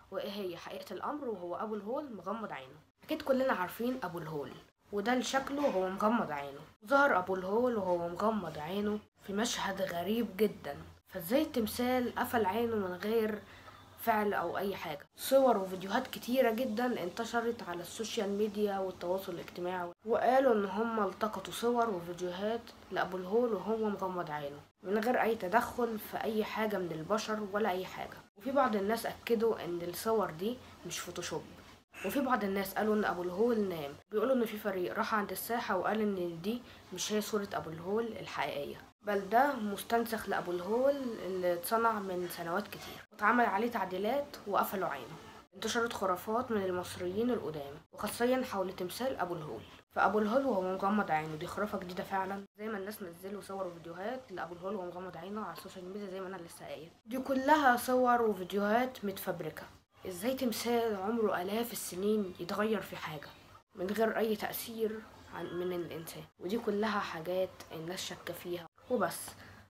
وايه هي حقيقة الامر وهو ابو الهول مغمض عينه اكيد كلنا عارفين ابو الهول وده شكله وهو مغمض عينه ظهر ابو الهول وهو مغمض عينه في مشهد غريب جدا فازاي التمثال قفل عينه من غير فعل او اي حاجة صور وفيديوهات كتيرة جدا انتشرت على السوشيال ميديا والتواصل الاجتماعي وقالوا ان هم التقطوا صور وفيديوهات لابو الهول وهو مغمض عينه من غير اي تدخل في اي حاجة من البشر ولا اي حاجة وفي بعض الناس اكدوا ان الصور دي مش فوتوشوب وفي بعض الناس قالوا ان ابو الهول نام بيقولوا ان في فريق راح عند الساحة وقال ان دي مش هي صورة ابو الهول الحقيقية بل ده مستنسخ لابو الهول اللي اتصنع من سنوات كتير واتعمل عليه تعديلات وقفلوا عينه انتشرت خرافات من المصريين القدام وخاصيا حول تمثال ابو الهول فابو الهول وهو مغمض عينه دي خرافه جديده فعلا زي ما الناس نزلوا صور وفيديوهات لابو الهول وهو مغمض عينه على السوشيال ميديا زي ما انا لسه قايل دي كلها صور وفيديوهات متفبركه ازاي تمثال عمره الاف السنين يتغير في حاجه من غير اي تاثير عن من الانسان ودي كلها حاجات الناس شاكه فيها وبس